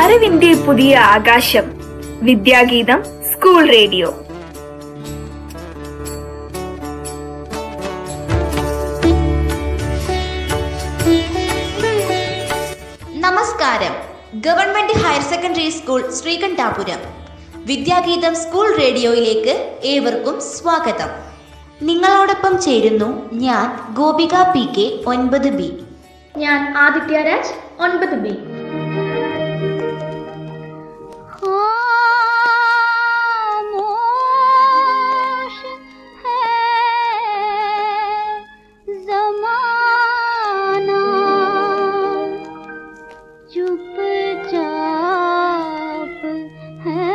അറിവിന്റെ പുതിയ ആകാശം വിദ്യാഗീതം സ്കൂൾ റേഡിയോ നമസ്കാരം government higher secondary school Sreekandapuram Vidyageetham school റേഡിയോയിലേക്ക് ഏവർക്കും സ്വാഗതം നിങ്ങളോടൊപ്പം ചേരുന്നു ഞാൻ ഗോപിക പി കെ ഒൻപത് ബി ഞാൻ ആദിത്യ രാജ് ഒൻപത് ബി खामोश है जमाना चुपचाप है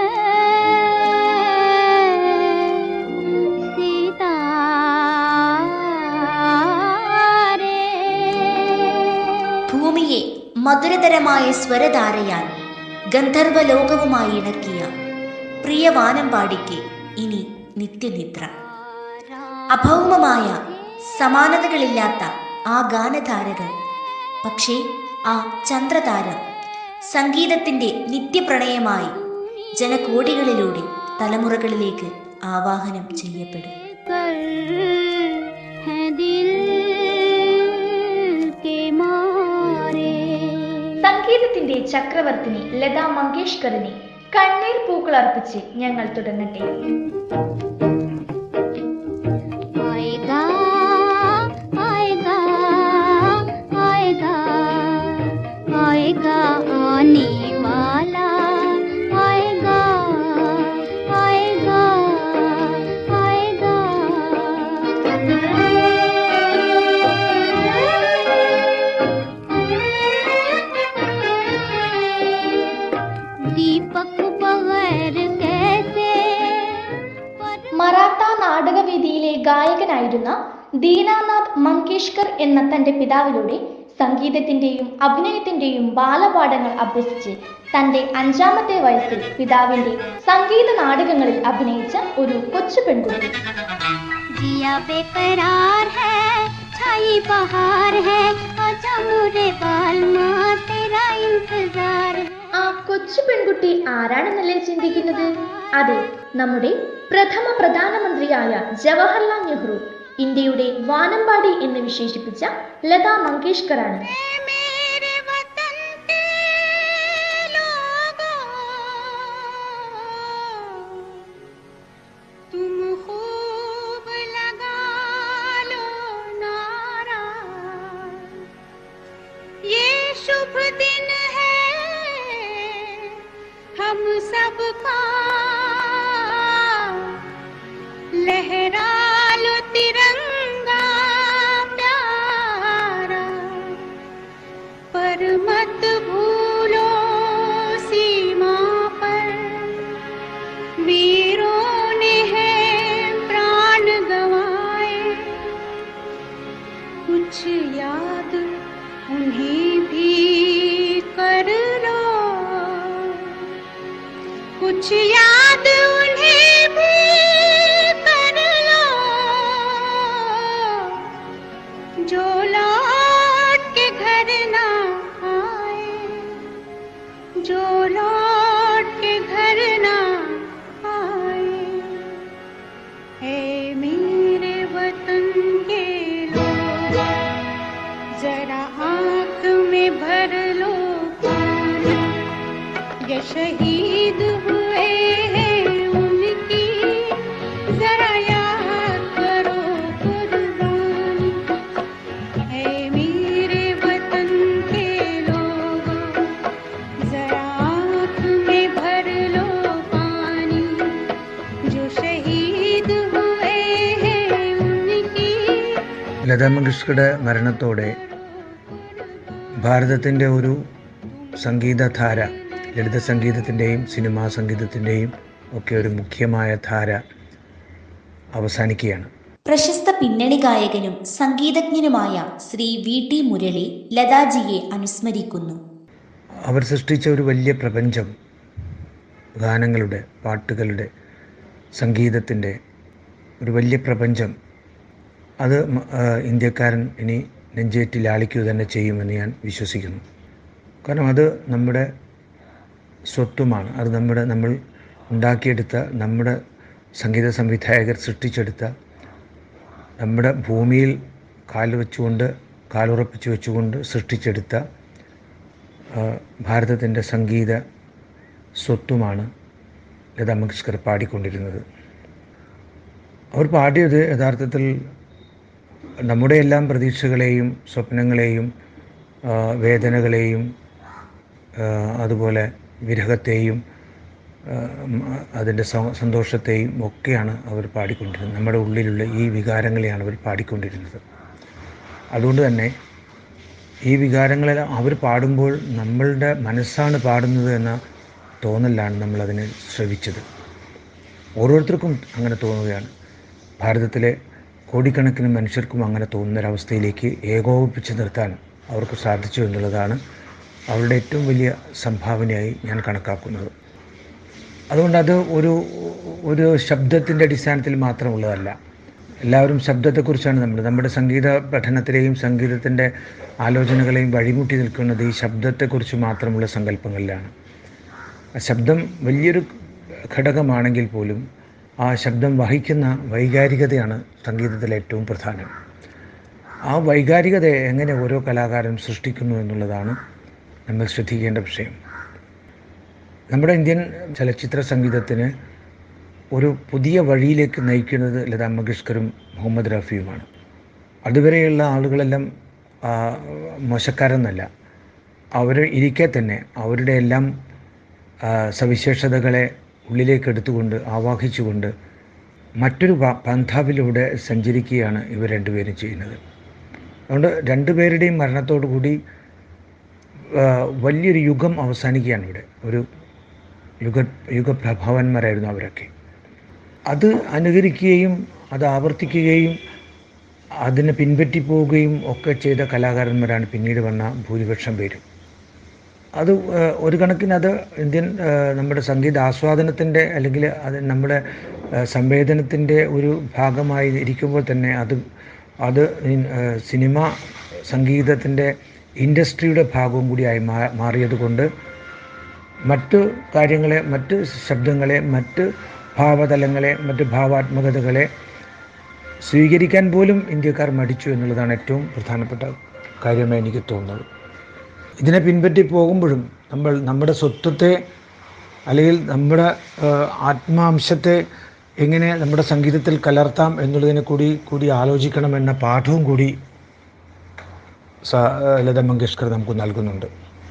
सितारे ഭൂമിയെ മധുരതരമായ സ്വരധാരയാൽ ഗന്ധർവലോകവുമായി ഇണക്കിയ പ്രിയവാനം പാടിക്ക് ഇനി നിത്യനിദ്ര അഭൗമമായ സമാനതകളില്ലാത്ത ആ ഗാനധാരകൾ പക്ഷേ ആ ചന്ദ്രതാരം സംഗീതത്തിന്റെ നിത്യപ്രണയമായി ജനകോടികളിലൂടെ തലമുറകളിലേക്ക് ആവാഹനം ചെയ്യപ്പെടും कर है दिल के मारे സംഗീതത്തിന്റെ ചക്രവർത്തിനി ലതാ മങ്കേഷ്കറിനെ കണ്ണീർ പൂക്കൾ അർപ്പിച്ച് ഞങ്ങൾ തുടങ്ങട്ടെ आएगा आएगा आएगा आएगा आने वाला आएगा आएगा आएगा दीपक बगैर कैसे മറാത്ത നാടകവേദിയിലെ ഗായകനായിരുന്ന ദീനാനാഥ് മങ്കേഷ്കർ എന്ന തന്റെ പിതാവിലൂടെ സംഗീതത്തിന്റെയും അഭിനയത്തിന്റെയും ബാലപാഠങ്ങൾ അഭ്യസിച്ച് തന്റെ അഞ്ചാമത്തെ വയസ്സിൽ പിതാവിന്റെ സംഗീത നാടകങ്ങളിൽ അഭിനയിച്ച ഒരു കൊച്ചു പെൺകുട്ടി जिया बेकरार है छाई बहार है आजा मुरे बाल माँ तेरा इंतजार है ആ കൊച്ചു പെൺകുട്ടി ആരാണെന്നല്ലേ ചിന്തിക്കുന്നത് അതെ നമ്മുടെ പ്രഥമ പ്രധാനമന്ത്രിയായ ജവഹർലാൽ നെഹ്റു ഇന്ത്യയുടെ വാനമ്പാടി എന്ന് വിശേഷിപ്പിച്ച ലതാ മങ്കേഷ്കറാണ് मेरे वतन के लोगों तुम खूब लगा लो नारा ये शुभ दिन है हम सबका लहरा लो तिरंगा प्यारा पर मत भूलो सीमा पर वीरों ने है प्राण गवाए कुछ याद उन्हें भी कर लो कुछ याद उन्हें भी कर लो जो लौट के घर ना आए जो लौट के घर ना आए है मेरे वतन के लोग जरा आंख में भर लो पानी ये शहीद हुए हैं उनकी जरा याद करो कुर्बानी है मेरे वतन के लोगों जरा आंख में भर लो पानी जो शहीद हुए हैं उनकी ലതാ മങ്കേഷ്കറുടെ മരണത്തോടെ ഭാരതത്തിൻ്റെ ഒരു സംഗീതധാര ലളിത സംഗീതത്തിൻ്റെയും സിനിമാ സംഗീതത്തിൻ്റെയും ഒക്കെ ഒരു മുഖ്യമായ ധാര അവസാനിക്കുകയാണ് പ്രശസ്ത പിന്നണി ഗായകനും സംഗീതജ്ഞനുമായ ശ്രീ വി ടി മുരളി ലതാജിയെ അനുസ്മരിക്കുന്നു അവർ സൃഷ്ടിച്ച ഒരു വലിയ പ്രപഞ്ചം ഗാനങ്ങളുടെ പാട്ടുകളുടെ സംഗീതത്തിൻ്റെ ഒരു വലിയ പ്രപഞ്ചം അത് മ- ആ, ഇന്ത്യക്കാരൻ ഇനി നെഞ്ചേറ്റി ലാളിക്കുക തന്നെ ചെയ്യുമെന്ന് ഞാൻ വിശ്വസിക്കുന്നു കാരണം അത് നമ്മുടെ സ്വത്തുമാണ് അത് നമ്മുടെ നമ്മൾ ഉണ്ടാക്കിയെടുത്ത നമ്മുടെ സംഗീത സംവിധായകർ സൃഷ്ടിച്ചെടുത്ത നമ്മുടെ ഭൂമിയിൽ കാൽ വെച്ചുകൊണ്ട് കാലുറപ്പിച്ച് വെച്ചുകൊണ്ട് സൃഷ്ടിച്ചെടുത്ത ഭാരതത്തിൻ്റെ സംഗീത സ്വത്തുമാണ് ലതാ മങ്കേഷ്കർ പാടിക്കൊണ്ടിരുന്നത് അവർ പാടിയത് യഥാർത്ഥത്തിൽ നമ്മുടെ എല്ലാം പ്രതീക്ഷകളെയും സ്വപ്നങ്ങളെയും ആ, വേദനകളെയും ആ, അതുപോലെ വിരഹത്തെയും ആ, ഉം, അതിൻ്റെ സ- സന്തോഷത്തെയും ഒക്കെയാണ് അവർ പാടിക്കൊണ്ടിരുന്നത് നമ്മുടെ ഉള്ളിലുള്ള ഈ വികാരങ്ങളെയാണ് അവർ പാടിക്കൊണ്ടിരുന്നത് അതുകൊണ്ട് തന്നെ ഈ വികാരങ്ങളെല്ലാം അവർ പാടുമ്പോൾ നമ്മളുടെ മനസ്സാണ് പാടുന്നത് എന്ന തോന്നലാണ് നമ്മളതിനെ ശ്രവിച്ചത് ഓരോരുത്തർക്കും അങ്ങനെ തോന്നുകയാണ് ഭാരതത്തിലെ കോടിക്കണക്കിന് മനുഷ്യർക്കും അങ്ങനെ തോന്നുന്നൊരവസ്ഥയിലേക്ക് ഏകോപിപ്പിച്ച് നിർത്താൻ അവർക്ക് സാധിച്ചു എന്നുള്ളതാണ് അവരുടെ ഏറ്റവും വലിയ സംഭാവനയായി ഞാൻ കണക്കാക്കുന്നത് അതുകൊണ്ട് അത് ഒരു ഒരു ശബ്ദത്തിൻ്റെ അടിസ്ഥാനത്തിൽ മാത്രമുള്ളതല്ല എല്ലാവരും ശബ്ദത്തെക്കുറിച്ചാണ് നമ്മൾ നമ്മുടെ സംഗീത പഠനത്തിലെയും സംഗീതത്തിൻ്റെ ആലോചനകളെയും വഴിമുട്ടി നിൽക്കുന്നത് ഈ ശബ്ദത്തെക്കുറിച്ച് മാത്രമുള്ള സങ്കല്പങ്ങളിലാണ് ആ ശബ്ദം വലിയൊരു ഘടകമാണെങ്കിൽ പോലും ആ ശബ്ദം വഹിക്കുന്ന വൈകാരികതയാണ് സംഗീതത്തിലെ ഏറ്റവും പ്രധാനം ആ വൈകാരികതയെ എങ്ങനെ ഓരോ കലാകാരനും സൃഷ്ടിക്കുന്നു എന്നുള്ളതാണ് നമ്മൾ ശ്രദ്ധിക്കേണ്ട വിഷയം നമ്മുടെ ഇന്ത്യൻ ചലച്ചിത്ര സംഗീതത്തിന് ഒരു പുതിയ വഴിയിലേക്ക് നയിക്കുന്നത് ലതാ മങ്കേഷ്കറും മുഹമ്മദ് റഫിയുമാണ് അതുവരെയുള്ള ആളുകളെല്ലാം ആ, മോശക്കാരെന്നല്ല അവർ ഇരിക്കെ തന്നെ അവരുടെ എല്ലാം ആ, സവിശേഷതകളെ ഉള്ളിലേക്ക് എടുത്തുകൊണ്ട് ആവാഹിച്ചുകൊണ്ട് മറ്റൊരു പ- പന്ഥാവിലൂടെ സഞ്ചരിക്കുകയാണ് ഇവർ രണ്ടുപേരും ചെയ്യുന്നത് അതുകൊണ്ട് രണ്ടുപേരുടെയും മരണത്തോടു കൂടി ആ, വലിയൊരു യുഗം അവസാനിക്കുകയാണ് ഇവിടെ ഒരു യുഗ യുഗപ്രഭാവന്മാരായിരുന്നു അവരൊക്കെ അത് അനുകരിക്കുകയും അത് ആവർത്തിക്കുകയും അതിനെ പിൻപറ്റി പോവുകയും ഒക്കെ ചെയ്ത കലാകാരന്മാരാണ് പിന്നീട് വന്ന ഭൂരിപക്ഷം പേരും അത് ഏഹ്, ഒരു കണക്കിന് അത് ഇന്ത്യൻ ഏഹ്, നമ്മുടെ സംഗീത ആസ്വാദനത്തിൻ്റെ അല്ലെങ്കിൽ അത് നമ്മുടെ ഏഹ്, സംവേദനത്തിൻ്റെ ഒരു ഭാഗമായി ഇരിക്കുമ്പോൾ തന്നെ അത് അത് ഇൻ- ഏഹ്, സിനിമ സംഗീതത്തിൻ്റെ ഇൻഡസ്ട്രിയുടെ ഭാഗവും കൂടിയായി മാ മാറിയത് കൊണ്ട് മറ്റു കാര്യങ്ങളെ മറ്റ് ശബ്ദങ്ങളെ മറ്റ് ഭാവതലങ്ങളെ മറ്റ് ഭാവാത്മകതകളെ സ്വീകരിക്കാൻ പോലും ഇന്ത്യക്കാർ മടിച്ചു എന്നുള്ളതാണ് ഏറ്റവും പ്രധാനപ്പെട്ട കാര്യമായി എനിക്ക് തോന്നുന്നത് ഇതിനെ പിൻപറ്റി പോകുമ്പോഴും നമ്മൾ നമ്മുടെ സ്വത്വത്തെ അല്ലെങ്കിൽ നമ്മുടെ ആ, ആത്മാംശത്തെ എങ്ങനെ നമ്മുടെ സംഗീതത്തിൽ കലർത്താം എന്നുള്ളതിനെ കൂടി കൂടി ആലോചിക്കണമെന്ന പാഠവും കൂടി സ- ലത മങ്കേഷ്കർ നമുക്ക് നൽകുന്നുണ്ട്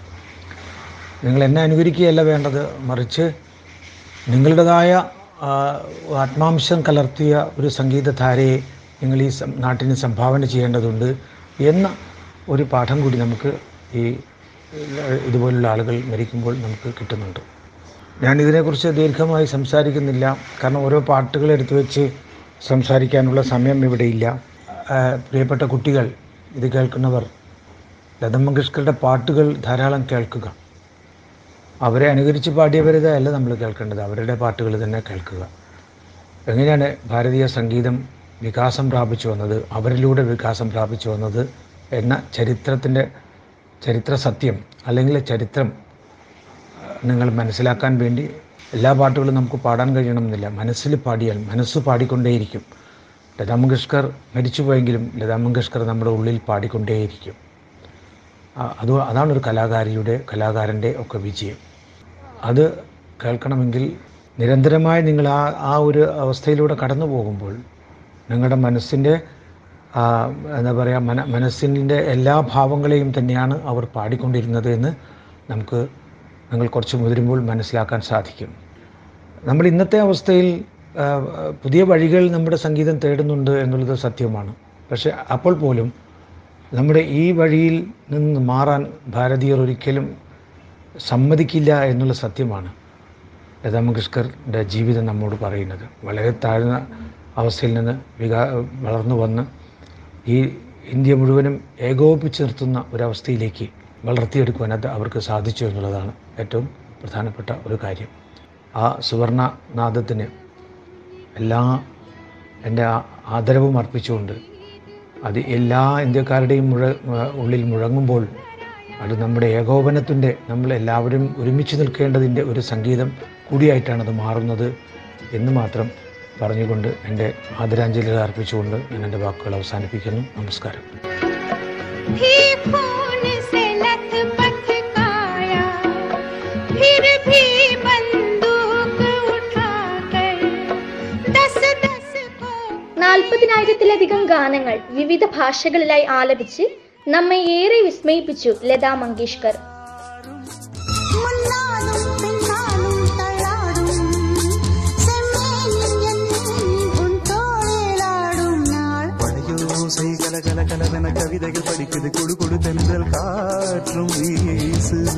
നിങ്ങൾ എന്നെ അനുകരിക്കുകയല്ല വേണ്ടത് മറിച്ച് നിങ്ങളുടേതായ ആ, ആത്മാംശം കലർത്തിയ ഒരു സംഗീതധാരയെ നിങ്ങൾ ഈ സം- നാട്ടിന് സംഭാവന ചെയ്യേണ്ടതുണ്ട് എന്ന ഒരു പാഠം കൂടി നമുക്ക് ഈ ഏഹ്, ഇതുപോലുള്ള ആളുകൾ മരിക്കുമ്പോൾ നമുക്ക് കിട്ടുന്നുണ്ട് ഞാൻ ഇതിനെക്കുറിച്ച് ദീർഘമായി സംസാരിക്കുന്നില്ല കാരണം ഓരോ പാട്ടുകൾ എടുത്തു വെച്ച് സംസാരിക്കാനുള്ള സമയം ഇവിടെയില്ല ആ, പ്രിയപ്പെട്ട കുട്ടികൾ ഇത് കേൾക്കുന്നവർ ലത മങ്കേഷ്കറുടെ പാട്ടുകൾ ധാരാളം കേൾക്കുക അവരെ അനുകരിച്ച് പാടിയവരുടെ അല്ല നമ്മൾ കേൾക്കേണ്ടത് അവരുടെ പാട്ടുകൾ തന്നെ കേൾക്കുക എങ്ങനെയാണ് ഭാരതീയ സംഗീതം വികാസം പ്രാപിച്ചു വന്നത് അവരിലൂടെ വികാസം പ്രാപിച്ചു വന്നത് എന്ന ചരിത്രത്തിൻ്റെ ചരിത്ര സത്യം അല്ലെങ്കിൽ ചരിത്രം ആ, നിങ്ങൾ മനസ്സിലാക്കാൻ വേണ്ടി എല്ലാ പാട്ടുകളും നമുക്ക് പാടാൻ കഴിയണമെന്നില്ല മനസ്സിൽ പാടിയാൽ മനസ്സ് പാടിക്കൊണ്ടേയിരിക്കും ലതാ മങ്കേഷ്കർ മരിച്ചുപോയെങ്കിലും ലതാ മങ്കേഷ്കർ നമ്മുടെ ഉള്ളിൽ പാടിക്കൊണ്ടേയിരിക്കും ആ, അത് അതാണ് ഒരു കലാകാരിയുടെ കലാകാരൻ്റെ ഒക്കെ വിജയം അത് കേൾക്കണമെങ്കിൽ നിരന്തരമായി നിങ്ങൾ ആ ആ ഒരു അവസ്ഥയിലൂടെ കടന്നു പോകുമ്പോൾ നിങ്ങളുടെ മനസ്സിൻ്റെ ആ, എന്താ പറയുക മന മനസ്സിൻ്റെ എല്ലാ ഭാവങ്ങളെയും തന്നെയാണ് അവർ പാടിക്കൊണ്ടിരുന്നത് എന്ന് നമുക്ക് നിങ്ങൾ കുറച്ച് മുതിരുമ്പോൾ മനസ്സിലാക്കാൻ സാധിക്കും നമ്മൾ ഇന്നത്തെ അവസ്ഥയിൽ ആ, പുതിയ വഴികൾ നമ്മുടെ സംഗീതം തേടുന്നുണ്ട് എന്നുള്ളത് സത്യമാണ് പക്ഷെ അപ്പോൾ പോലും നമ്മുടെ ഈ വഴിയിൽ നിന്ന് മാറാൻ ഭാരതീയർ ഒരിക്കലും സമ്മതിക്കില്ല എന്നുള്ള സത്യമാണ് ലതാ മങ്കേഷ്കറുടെ ജീവിതം നമ്മോട് പറയുന്നത് വളരെ താഴ്ന്ന അവസ്ഥയിൽ നിന്ന് വികാ വളർന്നു വന്ന് ഈ ഇന്ത്യ മുഴുവനും ഏകോപിപ്പിച്ച് നിർത്തുന്ന ഒരവസ്ഥയിലേക്ക് വളർത്തിയെടുക്കുവാൻ അത് അവർക്ക് സാധിച്ചു എന്നുള്ളതാണ് ഏറ്റവും പ്രധാനപ്പെട്ട ഒരു കാര്യം ആ സുവർണനാദത്തിന് എല്ലാ എൻ്റെ ആ- ആദരവും അർപ്പിച്ചുകൊണ്ട് അത് എല്ലാ ഇന്ത്യക്കാരുടെയും മുഴ ഉള്ളിൽ മുഴങ്ങുമ്പോൾ അത് നമ്മുടെ ഏകോപനത്തിൻ്റെ നമ്മൾ എല്ലാവരും ഒരുമിച്ച് നിൽക്കേണ്ടതിൻ്റെ ഒരു സംഗീതം കൂടിയായിട്ടാണ് അത് മാറുന്നത് എന്ന് മാത്രം പറഞ്ഞുകൊണ്ട് എൻ്റെ ആദരാഞ്ജലികൾ അർപ്പിച്ചുകൊണ്ട് ഞാൻ എൻ്റെ വാക്കുകൾ അവസാനിപ്പിക്കുന്നു നമസ്കാരം भी खून से लथपथ काया फिर भी बंदूक उठाकर दस दस को നാൽപ്പതിനായിരത്തിലധികം ഗാനങ്ങൾ വിവിധ ഭാഷകളിലായി ആലപിച്ച് നമ്മെ ഏറെ വിസ്മയിപ്പിച്ചു ലതാ മങ്കേഷ്കർ മുന്നാലും പിന്നാലും തള്ളാടും സെമ്മേനിൽ എന്നെ ഉൻ തോളിലാടും നാൾ படையோசை கல கல கலவென கவிதைகள் படிக்குது குடு குடு தென்றல் காற்றும் வீசுது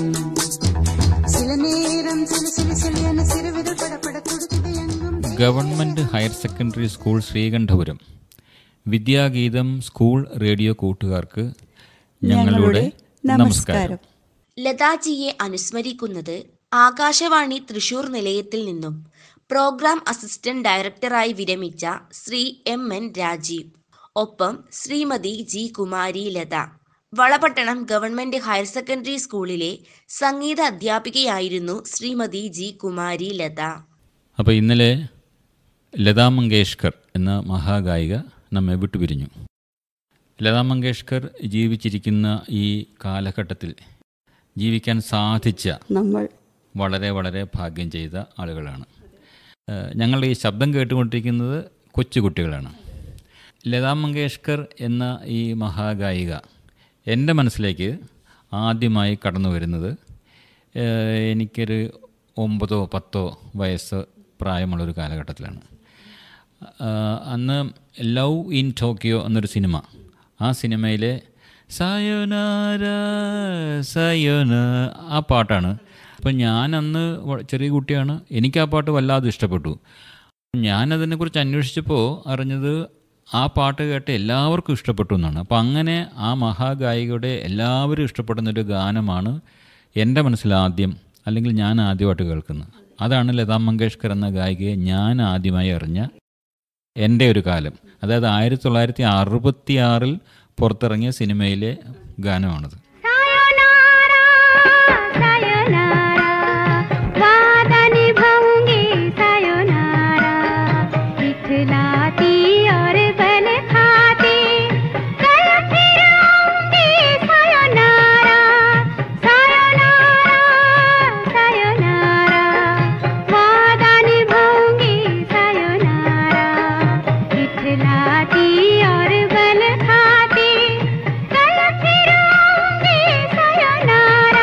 சில நேரம் சிலு சிலு சிலு என சிறுவிரல் படப்பட துடிக்குது எங்கும் government higher secondary school Sreekandapuram Vidyageetham school radio കൂട്ടുകാർക്ക് ഞങ്ങളുടെ നമസ്കാരം ലതാജിയെ അനുസ്മരിക്കുന്നത് ആകാശവാണി തൃശൂർ നിലയത്തിൽ നിന്നും പ്രോഗ്രാം അസിസ്റ്റന്റ് ഡയറക്ടറായി വിരമിച്ച ശ്രീ എം എൻ രാജീവ് ഒപ്പം Shrimati G Kumari Latha Valapattanam government higher secondary സ്കൂളിലെ സംഗീത അധ്യാപികയായിരുന്നു ശ്രീമതി ജി കുമാരി ലത അപ്പോൾ ഇന്നലെ ലതാ മങ്കേഷ്കർ എന്ന മഹാഗായിക നമ്മെ വിട്ടുപിരിഞ്ഞു ലതാ മങ്കേഷ്കർ ജീവിച്ചിരിക്കുന്ന ഈ കാലഘട്ടത്തിൽ ജീവിക്കാൻ സാധിച്ച നമ്മൾ വളരെ വളരെ ഭാഗ്യം ചെയ്ത ആളുകളാണ് ഏഹ് ഞങ്ങളുടെ ഈ ശബ്ദം കേട്ടുകൊണ്ടിരിക്കുന്നത് കൊച്ചുകുട്ടികളാണ് ലതാ മങ്കേഷ്കർ എന്ന ഈ മഹാഗായിക എൻ്റെ മനസ്സിലേക്ക് ആദ്യമായി കടന്നു വരുന്നത് ഏഹ് എനിക്കൊരു ഒമ്പതോ പത്തോ വയസ്സ് പ്രായമുള്ളൊരു കാലഘട്ടത്തിലാണ് ആഹ് അന്ന് ലവ് ഇൻ ടോക്കിയോ എന്നൊരു സിനിമ ആ സിനിമയിലെ സയോനാര സയോന ആ പാട്ടാണ് അപ്പം ഞാൻ അന്ന് വ- ചെറിയ കുട്ടിയാണ് എനിക്ക് ആ പാട്ട് വല്ലാതെ ഇഷ്ടപ്പെട്ടു ഞാനതിനെക്കുറിച്ച് അന്വേഷിച്ചപ്പോൾ അറിഞ്ഞത് ആ പാട്ട് കേട്ട് എല്ലാവർക്കും ഇഷ്ടപ്പെട്ടു എന്നാണ് അപ്പം അങ്ങനെ ആ മഹാഗായികയുടെ എല്ലാവരും ഇഷ്ടപ്പെടുന്നൊരു ഗാനമാണ് എൻ്റെ മനസ്സിൽ ആദ്യം അല്ലെങ്കിൽ ഞാൻ ആദ്യമായിട്ട് കേൾക്കുന്നത് അതാണ് ലതാ മങ്കേഷ്കർ എന്ന ഗായികയെ ഞാൻ ആദ്യമായി അറിഞ്ഞ എൻ്റെ ഒരു കാലം അതായത് ആയിരത്തി തൊള്ളായിരത്തി അറുപത്തി ആറിൽ പുറത്തിറങ്ങിയ സിനിമയിലെ ഗാനമാണത് सायोनारा सायोनारा वादा निभाऊंगी सायोनारा इखलाती और बल खाती कल फिर आऊंगी सायोनारा सायोनारा सायोनारा वादा निभाऊंगी सायोनारा इखलाती और बल खाती कल फिर आऊंगी सायोनारा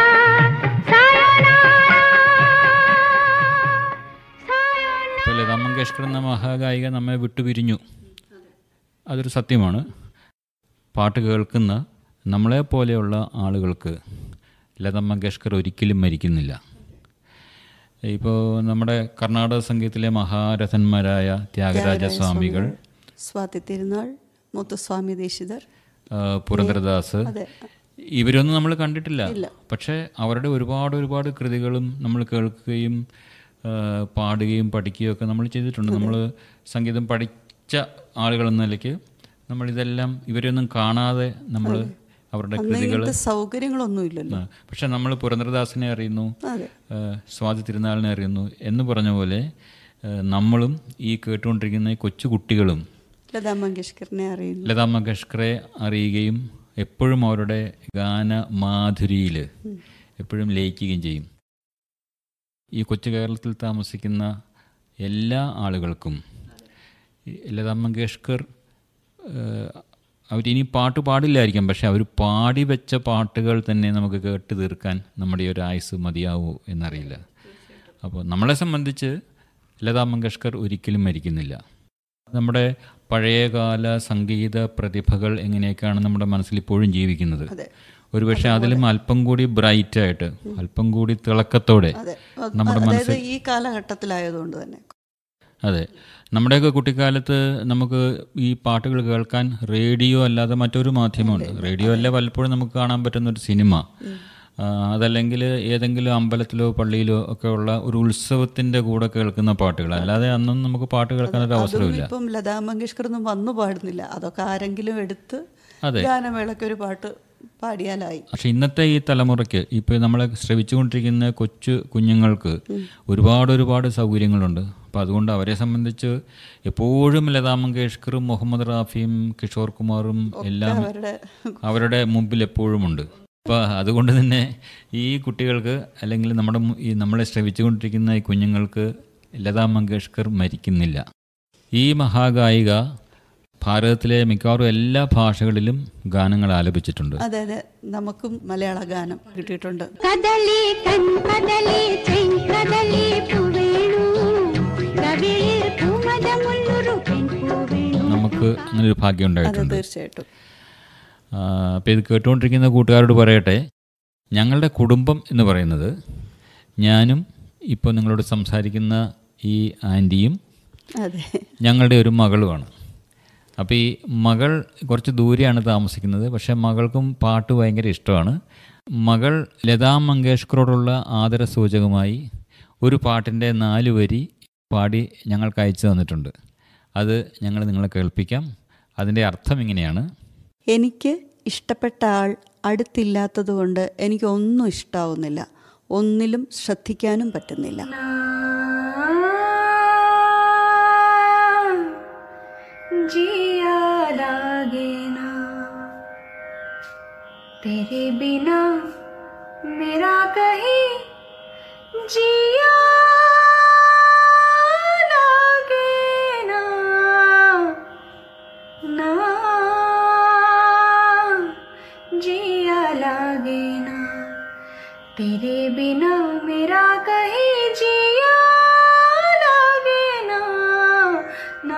सायोनारा ഇപ്പോൾ ലതാ മങ്കേഷ്കർ എന്ന മഹാഗായിക നമ്മെ വിട്ടുപിരിഞ്ഞു അതൊരു സത്യമാണ് പാട്ട് കേൾക്കുന്ന നമ്മളെ പോലെയുള്ള ആളുകൾക്ക് ലതാ മങ്കേഷ്കർ ഒരിക്കലും മരിക്കുന്നില്ല ഇപ്പോൾ നമ്മുടെ കർണാടക സംഗീതത്തിലെ മഹാരഥന്മാരായ ത്യാഗരാജ സ്വാമികൾ സ്വാതി തിരുനാൾ മുത്തുസ്വാമി ദീക്ഷിതർ ആ, പുരന്ദരദാസ് അതെ ഇവരൊന്നും നമ്മൾ കണ്ടിട്ടില്ല പക്ഷേ അവരുടെ ഒരുപാട് ഒരുപാട് കൃതികളും നമ്മൾ കേൾക്കുകയും ആ, പാടുകയും പഠിക്കുകയും ഒക്കെ നമ്മൾ ചെയ്തിട്ടുണ്ട് നമ്മൾ സംഗീതം പഠിച്ച ആളുകൾ എന്ന നിലയ്ക്ക് നമ്മളിതെല്ലാം ഇവരെയൊന്നും കാണാതെ നമ്മൾ അവരുടെ അന്ന് കൃതികൾ ഇങ്ങനത്തെ സൗകര്യങ്ങളൊന്നും ഇല്ലല്ലോ പക്ഷെ നമ്മൾ പുരന്ദരദാസിനെ അറിയുന്നു അതെ ആ, സ്വാതി തിരുനാളിനെ അറിയുന്നു എന്ന് പറഞ്ഞ പോലെ ആ, നമ്മളും ഈ കേട്ടുകൊണ്ടിരിക്കുന്ന ഈ കൊച്ചു കുട്ടികളും ലതാ മങ്കേഷ്കറിനെ അറിയുന്നു ലതാ മങ്കേഷ്കറെ അറിയുകയും എപ്പോഴും അവരുടെ ഗാന മാധുരിയിൽ എപ്പോഴും ലയിക്കുകയും ചെയ്യും ഈ കൊച്ചു കേരളത്തിൽ താമസിക്കുന്ന എല്ലാ ആളുകൾക്കും ഈ ലതാ മങ്കേഷ്കർ അവരിനി പാട്ട് പാടില്ലായിരിക്കാം പക്ഷെ അവർ പാടി വെച്ച പാട്ടുകൾ തന്നെ നമുക്ക് കേട്ട് തീർക്കാൻ നമ്മുടെ ഈ ഒരു ആയുസ് മതിയാവൂ എന്നറിയില്ല അപ്പോൾ നമ്മളെ സംബന്ധിച്ച് ലതാ മങ്കേഷ്കർ ഒരിക്കലും മരിക്കുന്നില്ല നമ്മുടെ പഴയകാല സംഗീത പ്രതിഭകൾ എങ്ങനെയൊക്കെയാണ് നമ്മുടെ മനസ്സിൽ ഇപ്പോഴും ജീവിക്കുന്നത് അതെ. ഒരുപക്ഷെ അതിലും അല്പം കൂടി ബ്രൈറ്റ് ആയിട്ട് അല്പം കൂടി തിളക്കത്തോടെ അതെ അത് നമ്മുടെ അതായത് മനസ്സിൽ ഈ കാലഘട്ടത്തിലായതുകൊണ്ട് തന്നെ അതെ നമ്മുടെയൊക്കെ കുട്ടിക്കാലത്ത് നമുക്ക് ഈ പാട്ടുകൾ കേൾക്കാൻ റേഡിയോ അല്ലാതെ മറ്റൊരു മാധ്യമമുണ്ട് റേഡിയോ അല്ല പലപ്പോഴും നമുക്ക് കാണാൻ പറ്റുന്ന ഒരു സിനിമ ആ, അതല്ലെങ്കിൽ ഏതെങ്കിലും അമ്പലത്തിലോ പള്ളിയിലോ ഒക്കെ ഉള്ള ഒരു ഉത്സവത്തിന്റെ കൂടെ കേൾക്കുന്ന പാട്ടുകൾ അല്ലാതെ അന്നും നമുക്ക് പാട്ട് കേൾക്കാൻ ഒരു അതും അവസരമില്ല ഇപ്പം ലതാ മങ്കേഷ്കർ ഒന്നും വന്നു പാടുന്നില്ല അതൊക്കെ ആരെങ്കിലും എടുത്ത് അതെ. ഗാനമേളയ്ക്ക് ഒരു പാട്ട് പാടിയാലായി പക്ഷെ ഇന്നത്തെ ഈ തലമുറയ്ക്ക് ഇപ്പോൾ നമ്മളെ ശ്രവിച്ചുകൊണ്ടിരിക്കുന്ന കൊച്ചു കുഞ്ഞുങ്ങൾക്ക് ഒരുപാട് ഒരുപാട് സൗകര്യങ്ങളുണ്ട് അപ്പോൾ അതുകൊണ്ട് അവരെ സംബന്ധിച്ച് എപ്പോഴും ലതാ മങ്കേഷ്കറും മുഹമ്മദ് റാഫിയും കിഷോർ കുമാറും എല്ലാം അവരുടെ അവരുടെ മുമ്പിൽ എപ്പോഴുമുണ്ട് അപ്പോൾ അതുകൊണ്ട് തന്നെ ഈ കുട്ടികൾക്ക് അല്ലെങ്കിൽ നമ്മുടെ മു- ഈ നമ്മളെ ശ്രവിച്ചുകൊണ്ടിരിക്കുന്ന ഈ കുഞ്ഞുങ്ങൾക്ക് ലതാ മങ്കേഷ്കർ മരിക്കുന്നില്ല ഈ മഹാഗായിക ഭാരതത്തിലെ മിക്കവാറും എല്ലാ ഭാഷകളിലും ഗാനങ്ങൾ ആലപിച്ചിട്ടുണ്ട് അതെ അതെ നമുക്കും മലയാള ഗാനം കിട്ടിയിട്ടുണ്ട് കദളി കൺകദളി ചെങ്കദളി പൂവേണു കവിളിൽ പൂമദമുള്ളൊരു പെൺപൂവേണു നമുക്ക് അങ്ങനെ ഒരു ഭാഗ്യം അതെ ഉണ്ടായിട്ടുണ്ട് തീർച്ചയായിട്ടും അപ്പോൾ ഇത് കേട്ടുകൊണ്ടിരിക്കുന്ന കൂട്ടുകാരോട് പറയട്ടെ ഞങ്ങളുടെ കുടുംബം എന്ന് പറയുന്നത് ഞാനും ഇപ്പോൾ നിങ്ങളോട് സംസാരിക്കുന്ന ഈ ആൻറ്റിയും അതെ ഞങ്ങളുടെ ഒരു മകളുമാണ് അപ്പോൾ ഈ മകൾ കുറച്ച് ദൂരെയാണ് താമസിക്കുന്നത് പക്ഷേ മകൾക്കും പാട്ട് ഭയങ്കര ഇഷ്ടമാണ് മകൾ ലതാ മങ്കേഷ്കറോടുള്ള ആദരസൂചകമായി ഒരു പാട്ടിൻ്റെ നാല് വരി പാടി ഞങ്ങൾക്ക് അയച്ചു തന്നിട്ടുണ്ട് അത് ഞങ്ങൾ നിങ്ങളെ കേൾപ്പിക്കാം അതിൻ്റെ അർത്ഥം ഇങ്ങനെയാണ് എനിക്ക് ഇഷ്ടപ്പെട്ട ആൾ അടുത്തില്ലാത്തതുകൊണ്ട് എനിക്കൊന്നും ഇഷ്ടാവുന്നില്ല ഒന്നിലും ശ്രദ്ധിക്കാനും പറ്റുന്നില്ല जिया लागे ना तेरे बिना मेरा कहीं जिया लागे ना ना जिया लागे ना तेरे बिना मेरा कहीं जिया लागे ना ना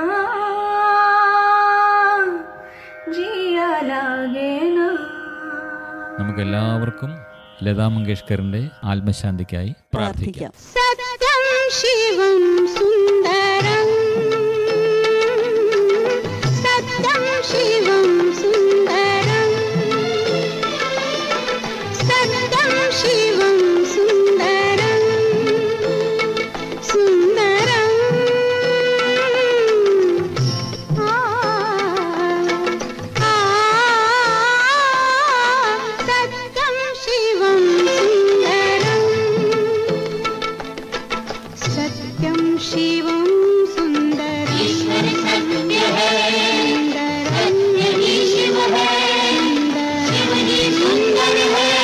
जिया लागे ना നമുക്കെല്ലാവർക്കും ലതാ മങ്കേഷ്കറിൻ്റെ ആത്മശാന്തിക്കായി പ്രാർത്ഥിക്കാം പ്രാർത്ഥിക്കാം സത്യം ശിവം സുന്ദരം സത്യം ശിവം സുന്ദരം സത്യം ശിവം സുന്ദരം സുന്ദരം ആ ആ സത്യം ശിവം സുന്ദരം സത്യം ശിവം സുന്ദരം ഈശ്വര സത്യ സുന്ദരം ശിവ ശിവനി സുന്ദര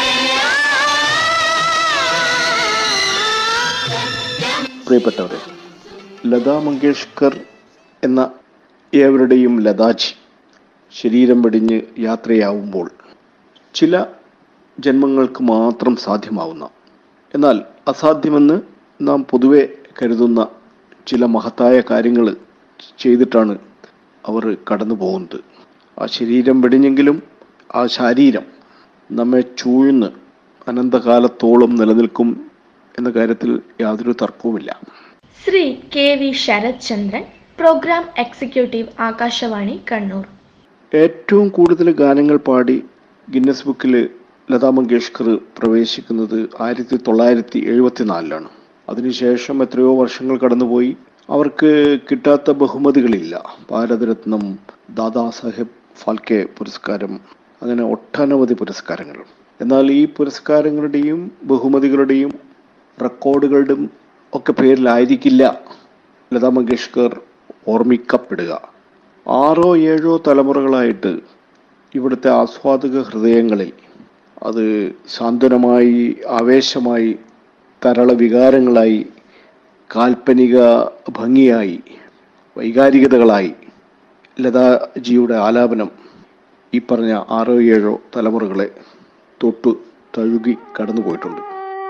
പ്രിയപ്പെട്ടവരെ ലതാ മങ്കേഷ്കർ എന്ന ഏവരുടെയും ലതാജി ശരീരം വെടിഞ്ഞ് യാത്രയാവുമ്പോൾ ചില ജന്മങ്ങൾക്ക് മാത്രം സാധ്യമാവുന്ന എന്നാൽ അസാധ്യമെന്ന് നാം പൊതുവെ കരുതുന്ന ചില മഹത്തായ കാര്യങ്ങൾ ചെയ്തിട്ടാണ് അവർ കടന്നു പോകുന്നത് ആ ശരീരം വെടിഞ്ഞെങ്കിലും ആ ശാരീരം നമ്മെ ചൂഴ്ന്ന് അനന്തകാലത്തോളം നിലനിൽക്കും എന്ന കാര്യത്തിൽ യാതൊരു തർക്കവുമില്ല Shri K V Sarath Chandran programme executive Akashvani Kannur ഏറ്റവും കൂടുതൽ ഗാനങ്ങൾ പാടി ഗിന്നസ് ബുക്കിൽ ലതാ മങ്കേഷ്കർ പ്രവേശിക്കുന്നത് ആയിരത്തി തൊള്ളായിരത്തി എഴുപത്തിനാലിലാണ് അതിനുശേഷം എത്രയോ വർഷങ്ങൾ കടന്നുപോയി അവർക്ക് കിട്ടാത്ത ബഹുമതികളില്ല ഭാരതരത്നം ദാദാ സാഹേബ് ഫാൽക്കെ പുരസ്കാരം അങ്ങനെ ഒട്ടനവധി പുരസ്കാരങ്ങൾ എന്നാൽ ഈ പുരസ്കാരങ്ങളുടെയും ബഹുമതികളുടെയും റെക്കോർഡുകളുടെയും ഒക്കെ പേരിലായിരിക്കില്ല ലതാ മങ്കേഷ്കർ ഓർമ്മിക്കപ്പെടുക ആറോ ഏഴോ തലമുറകളായിട്ട് ഇവിടുത്തെ ആസ്വാദക ഹൃദയങ്ങളിൽ അത് സാന്ത്വനമായി ആവേശമായി തരള വികാരങ്ങളായി കാൽപ്പനിക ഭംഗിയായി വൈകാരികതകളായി ലതാജിയുടെ ആലാപനം ഈ പറഞ്ഞ ആറോ ഏഴോ തലമുറകളെ തൊട്ടു തഴുകി കടന്നുപോയിട്ടുണ്ട്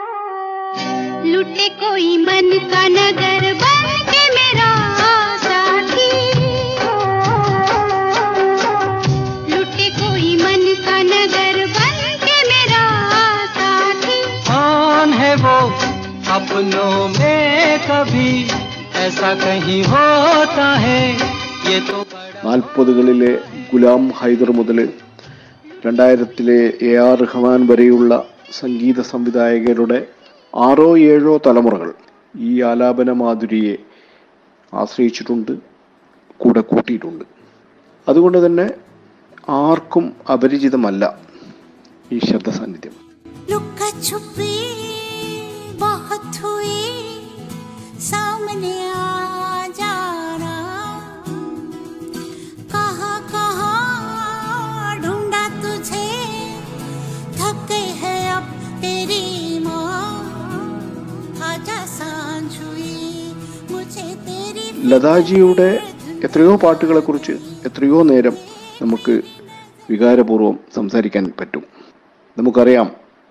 लुटे कोई मन का नगर बन के मेरा साथी लुटे कोई मन का नगर बन के मेरा साथी कौन है वो अपनों में कभी ऐसा कहीं होता है ये तो നാൽപ്പതുകളിലെ ഗുലാം ഹൈദർ മുതൽ രണ്ടായിരത്തിലെ എ ആർ റഹ്മാൻ വരെയുള്ള സംഗീത സംവിധായകരുടെ ആറോ ഏഴോ തലമുറകൾ ഈ ആലാപന മാധുരിയെ ആശ്രയിച്ചിട്ടുണ്ട് കൂടെ കൂട്ടിയിട്ടുണ്ട് അതുകൊണ്ട് തന്നെ ആർക്കും അപരിചിതമല്ല ഈ ശബ്ദ സാന്നിധ്യം लुका छुपी बहुत हुई सामने आ जाना कहाँ कहाँ ढूंढा तुझे थक गई है अब तेरी माँ आजा सांझ हुई मुझे तेरी ലതാജിയുടെ എത്രയോ പാട്ടുകളെക്കുറിച്ച് എത്രയോ നേരം നമുക്ക് വികാരപൂർവ്വം സംസാരിക്കാൻ പറ്റും നമുക്കറിയാം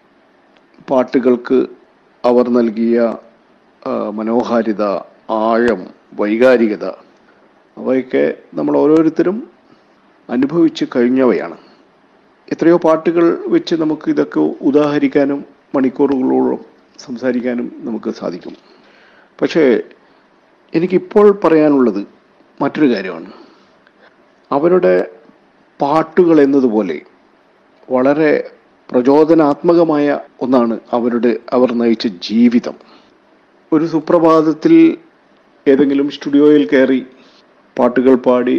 പാട്ടുകൾക്ക് അവർ നൽകിയ ആ, മനോഹാരിത ആഴം വൈകാരികത അവയൊക്കെ നമ്മൾ ഓരോരുത്തരും അനുഭവിച്ച് കഴിഞ്ഞവയാണ് എത്രയോ പാട്ടുകൾ വെച്ച് നമുക്ക് ഇതൊക്കെ ഉദാഹരിക്കാനും മണിക്കൂറുകളോളം സംസാരിക്കാനും നമുക്ക് സാധിക്കും പക്ഷേ എനിക്കിപ്പോൾ പറയാനുള്ളത് മറ്റൊരു കാര്യമാണ് അവരുടെ പാട്ടുകൾ എന്നതുപോലെ വളരെ പ്രചോദനാത്മകമായ ഒന്നാണ് അവരുടെ അവർ നയിച്ച ജീവിതം ഒരു സുപ്രഭാതത്തിൽ ഏതെങ്കിലും സ്റ്റുഡിയോയിൽ കയറി പാട്ടുകൾ പാടി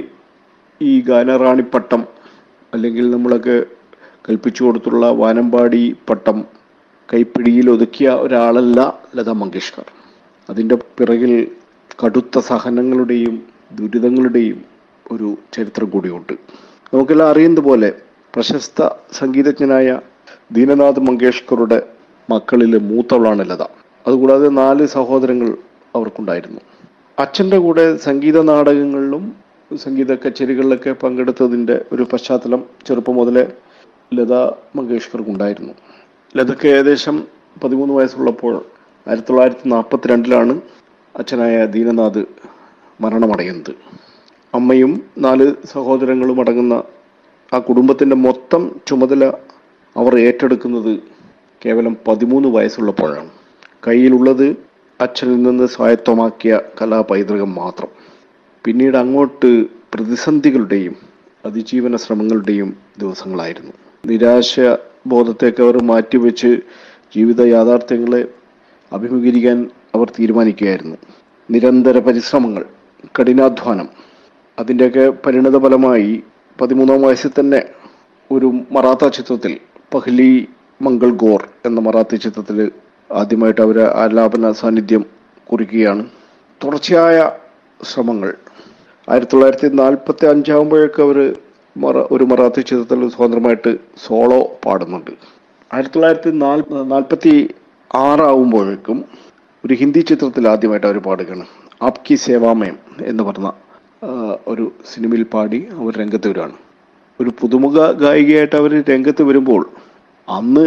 ഈ ഗാനറാണിപ്പട്ടം അല്ലെങ്കിൽ നമ്മളൊക്കെ കൽപ്പിച്ചു കൊടുത്തുള്ള വാനമ്പാടി പട്ടം കൈപ്പിടിയിൽ ഒതുക്കിയ ഒരാളല്ല ലത മങ്കേഷ്കർ അതിൻ്റെ പിറകിൽ കടുത്ത സഹനങ്ങളുടെയും ദുരിതങ്ങളുടെയും ഒരു ചരിത്രം കൂടിയുണ്ട് നമുക്കെല്ലാം അറിയുന്നത് പോലെ പ്രശസ്ത സംഗീതജ്ഞനായ ദീനനാഥ് മങ്കേഷ്കറുടെ മക്കളിലെ മൂത്തവളാണ് ലത അതുകൂടാതെ നാല് സഹോദരങ്ങൾ അവർക്കുണ്ടായിരുന്നു അച്ഛൻ്റെ കൂടെ സംഗീത നാടകങ്ങളിലും സംഗീത കച്ചേരികളിലൊക്കെ പങ്കെടുത്തതിൻ്റെ ഒരു പശ്ചാത്തലം ചെറുപ്പം മുതലേ ലത മങ്കേഷ്കർക്കുണ്ടായിരുന്നു ലതയ്ക്ക് ഏകദേശം പതിമൂന്ന് വയസ്സുള്ളപ്പോൾ ആയിരത്തി തൊള്ളായിരത്തി നാൽപ്പത്തി രണ്ടിലാണ് അച്ഛനായ ദീനനാഥ് മരണമടയുന്നത് അമ്മയും നാല് സഹോദരങ്ങളും അടങ്ങുന്ന ആ കുടുംബത്തിൻ്റെ മൊത്തം ചുമതല അവർ ഏറ്റെടുക്കുന്നത് കേവലം പതിമൂന്ന് വയസ്സുള്ളപ്പോഴാണ് കയ്യിലുള്ളത് അച്ഛനിൽ നിന്ന് സ്വായത്തമാക്കിയ കലാപൈതൃകം മാത്രം പിന്നീട് അങ്ങോട്ട് പ്രതിസന്ധികളുടെയും അതിജീവന ശ്രമങ്ങളുടെയും ദിവസങ്ങളായിരുന്നു നിരാശ ബോധത്തേക്ക് അവർ മാറ്റിവെച്ച് ജീവിത യാഥാർത്ഥ്യങ്ങളെ അഭിമുഖീകരിക്കാൻ അവർ തീരുമാനിക്കുകയായിരുന്നു നിരന്തര പരിശ്രമങ്ങൾ കഠിനാധ്വാനം അതിൻ്റെയൊക്കെ പരിണത ഫലമായി പതിമൂന്നാം വയസ്സിൽ തന്നെ ഒരു മറാത്ത ചിത്രത്തിൽ പഹ്ലി മംഗൾ ഗോർ എന്ന മറാത്തി ചിത്രത്തിൽ ആദ്യമായിട്ട് അവർ ആലാപന സാന്നിധ്യം കുറിക്കുകയാണ് തുടർച്ചയായ ശ്രമങ്ങൾ ആയിരത്തി തൊള്ളായിരത്തി നാൽപ്പത്തി അഞ്ചാകുമ്പോഴേക്ക് അവർ മറ ഒരു മറാത്തി ചിത്രത്തിൽ സ്വതന്ത്രമായിട്ട് സോളോ പാടുന്നുണ്ട് ആയിരത്തി തൊള്ളായിരത്തി നാല് നാൽപ്പത്തി ആറാവുമ്പോഴേക്കും ഒരു ഹിന്ദി ചിത്രത്തിൽ ആദ്യമായിട്ട് അവർ പാടുകയാണ് ആപ്കി സേവാമയം എന്ന് പറഞ്ഞ ആ, ഒരു സിനിമയിൽ പാടി അവർ രംഗത്ത് വരികയാണ് ഒരു പുതുമുഖ ഗായികയായിട്ട് അവർ രംഗത്ത് വരുമ്പോൾ അന്ന്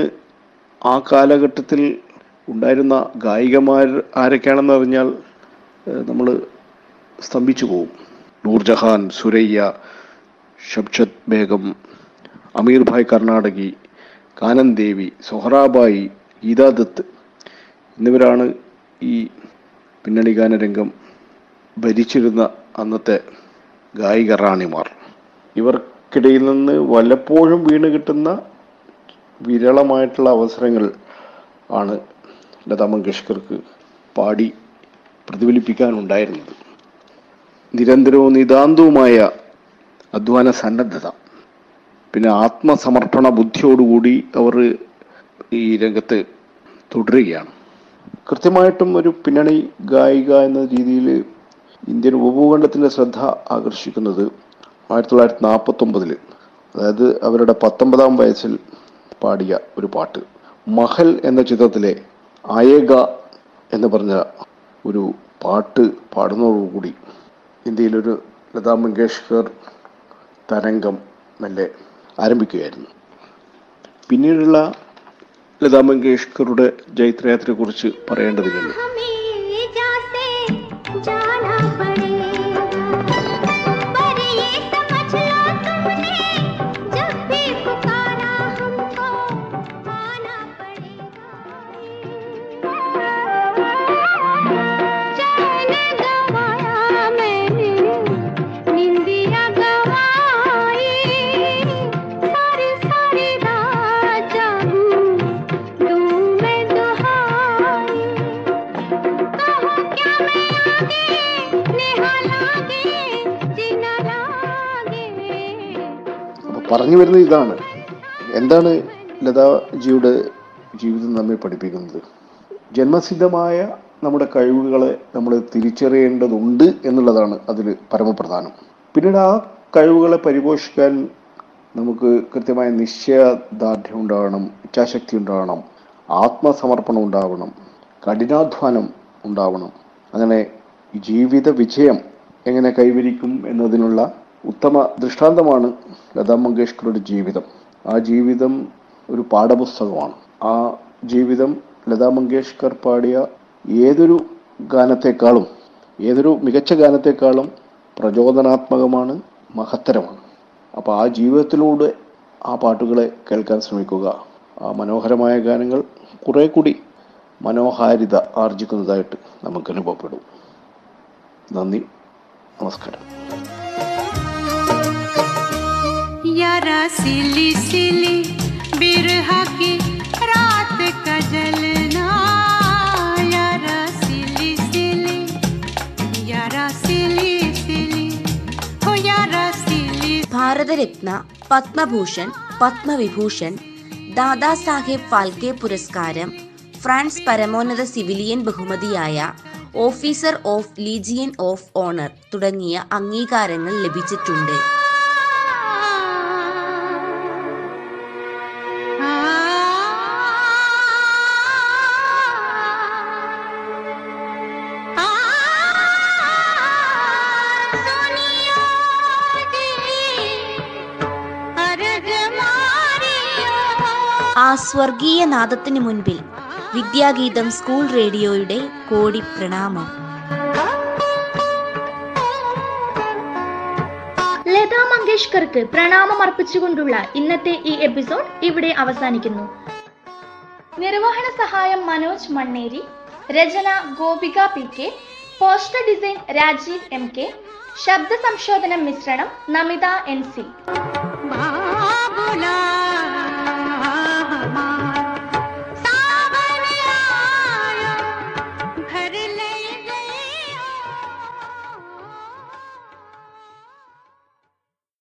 ആ കാലഘട്ടത്തിൽ ഉണ്ടായിരുന്ന ഗായികമാർ ആരൊക്കെയാണെന്ന് അറിഞ്ഞാൽ നമ്മൾ സ്തംഭിച്ചു പോകും നൂർജഹാൻ സുരയ്യ ഷബ്ഷത് ബേഗം അമീർ ഭായ് കർണാടകി കാനൻ ദേവി സൊഹറാബായി ഗീതാ ദത്ത് എന്നിവരാണ് ഈ പിന്നണി ഗാനരംഗം ഭരിച്ചിരുന്ന അന്നത്തെ ഗായിക റാണിമാർ ഇവർക്കിടയിൽ നിന്ന് വല്ലപ്പോഴും വീണ് കിട്ടുന്ന വിരളമായിട്ടുള്ള അവസരങ്ങൾ ആണ് ലതാ മങ്കേഷ്കർക്ക് പാടി പ്രതിഫലിപ്പിക്കാനുണ്ടായിരുന്നത് നിരന്തരവും നിതാന്തവുമായ അധ്വാന സന്നദ്ധത പിന്നെ ആത്മസമർപ്പണ ബുദ്ധിയോടുകൂടി അവർ ഈ രംഗത്ത് തുടരുകയാണ് കൃത്യമായിട്ടും ഒരു പിന്നണി ഗായിക എന്ന രീതിയിൽ ഇന്ത്യൻ ഉപഭൂഖണ്ഡത്തിൻ്റെ ശ്രദ്ധ ആകർഷിക്കുന്നത് ആയിരത്തി തൊള്ളായിരത്തി നാൽപ്പത്തൊമ്പതിൽ അതായത് അവരുടെ പത്തൊമ്പതാം വയസ്സിൽ പാടിയ ഒരു പാട്ട് മഹൽ എന്ന ചിത്രത്തിലെ ആയേഗ എന്ന് പറഞ്ഞ ഒരു പാട്ട് പാടുന്നതോടുകൂടി ഇന്ത്യയിലൊരു ലതാ മങ്കേഷ്കർ തരംഗം മെല്ലെ ആരംഭിക്കുകയായിരുന്നു പിന്നീടുള്ള ലതാ മങ്കേഷ്കറുടെ ജൈത്രയാത്രയെക്കുറിച്ച് പറയേണ്ടതില്ലല്ലോ जाना पड़ेगा पर ये समझ लो तुमने जब भी पुकारा हमको आना पड़ेगा चैन गवाया मैंने निंदिया गवाई सारी सारी रात जागूं दूं मैं दुहाई कहो क्या मैं आगे नेहा लागे जीना लागे അപ്പൊ പറഞ്ഞു വരുന്നത് ഇതാണ് എന്താണ് ലതാജിയുടെ ജീവിതം നമ്മെ പഠിപ്പിക്കുന്നത് ജന്മസിദ്ധമായ നമ്മുടെ കഴിവുകളെ നമ്മൾ തിരിച്ചറിയേണ്ടതുണ്ട് എന്നുള്ളതാണ് അതിൽ പരമപ്രധാനം പിന്നീട് ആ കഴിവുകളെ പരിപോഷിക്കാൻ നമുക്ക് കൃത്യമായ നിശ്ചയദാർഢ്യം ഉണ്ടാവണം ഇച്ഛാശക്തി ഉണ്ടാവണം ആത്മസമർപ്പണം ഉണ്ടാവണം കഠിനാധ്വാനം ഉണ്ടാവണം അങ്ങനെ ജീവിത വിജയം എങ്ങനെ കൈവരിക്കും എന്നതിനുള്ള ഉത്തമ ദൃഷ്ടാന്തമാണ് ലതാ മങ്കേഷ്കറുടെ ജീവിതം ആ ജീവിതം ഒരു പാഠപുസ്തകമാണ് ആ ജീവിതം ലതാ മങ്കേഷ്കർ പാടിയ ഏതൊരു ഗാനത്തെക്കാളും ഏതൊരു മികച്ച ഗാനത്തെക്കാളും പ്രചോദനാത്മകമാണ് മഹത്തരമാണ് അപ്പോൾ ആ ജീവിതത്തിലൂടെ ആ പാട്ടുകളെ കേൾക്കാൻ ശ്രമിക്കുക ആ മനോഹരമായ ഗാനങ്ങൾ കുറെ കൂടി മനോഹാരിത ആർജിക്കുന്നതായിട്ട് നമുക്ക് അനുഭവപ്പെടും നന്ദി നമസ്കാരം यारा सिली सिली बिरहा की रात का जलना यारा सिली सिली यारा सिली सिली हो यारा सिली ഭാരതരത്ന പത്മഭൂഷൺ പത്മവിഭൂഷൺ ദാദാ സാഹേബ് ഫാൽക്കെ പുരസ്കാരം ഫ്രാൻസ് പരമോന്നത സിവിലിയൻ ബഹുമതിയായ officer of Legion of Honour തുടങ്ങിയ അംഗീകാരങ്ങൾ ലഭിച്ചിട്ടുണ്ട് ആ സ്വർഗീയ നാദത്തിന് മുൻപിൽ വിദ്യാഗീതം സ്കൂൾ റേഡിയോയുടെ കോടി പ്രണാമം ലതാ മങ്കേഷ്കർക്ക് പ്രണാമം അർപ്പിച്ചുകൊണ്ടുള്ള ഇന്നത്തെ ഈ എപ്പിസോഡ് ഇവിടെ അവസാനിക്കുന്നു നിർവഹണ സഹായം മനോജ് മണ്ണേരി രചന Gopika P K poster design Rajeev M K ശബ്ദ സംശോധനം മിശ്രണം നമിത എൻ സി